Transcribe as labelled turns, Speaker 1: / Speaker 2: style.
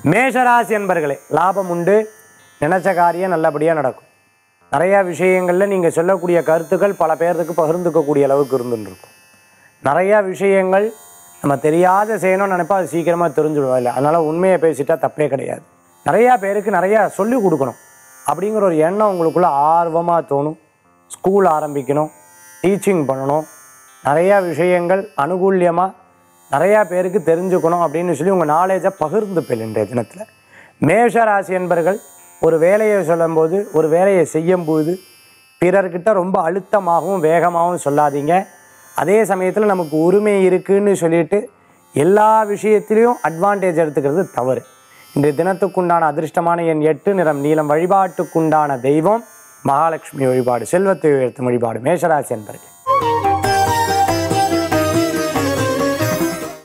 Speaker 1: மேஷராசி என்பர்களே லாபம் உண்டு நினைச்ச காரியம் நல்லபடியாக நடக்கும் நிறையா விஷயங்களில் நீங்கள் சொல்லக்கூடிய கருத்துக்கள் பல பேர்த்துக்கு பகிர்ந்துக்கக்கூடிய அளவுக்கு இருந்துன்னு இருக்கும் நிறையா விஷயங்கள் நம்ம தெரியாத செய்யணும்னு நினைப்பா அது சீக்கிரமாக தெரிஞ்சுடுவோம் இல்லை அதனால் உண்மையை பேசிட்டா தப்பே கிடையாது நிறையா பேருக்கு நிறையா சொல்லிக் கொடுக்கணும் அப்படிங்கிற ஒரு எண்ணம் உங்களுக்குள்ள ஆர்வமாக தோணும் ஸ்கூல் ஆரம்பிக்கணும் டீச்சிங் பண்ணணும் நிறையா விஷயங்கள் அனுகூல்யமாக நிறையா பேருக்கு தெரிஞ்சுக்கணும் அப்படின்னு சொல்லி உங்கள் நாலேஜை பகிர்ந்துப்பேன் இன்றைய தினத்தில் மேஷ ராசி என்பர்கள் ஒரு வேலையை சொல்லும்போது ஒரு வேலையை செய்யும்போது பிறர்கிட்ட ரொம்ப அழுத்தமாகவும் வேகமாகவும் சொல்லாதீங்க அதே சமயத்தில் நமக்கு உரிமை இருக்குன்னு சொல்லிட்டு எல்லா விஷயத்திலையும் அட்வான்டேஜ் எடுத்துக்கிறது தவறு இன்றைய தினத்துக்குண்டான அதிர்ஷ்டமான என் எட்டு நிறம் நீளம் வழிபாட்டுக்குண்டான தெய்வம் மகாலட்சுமி வழிபாடு செல்வத்தை உயர்த்தும் வழிபாடு மேஷராசி என்பர்கள்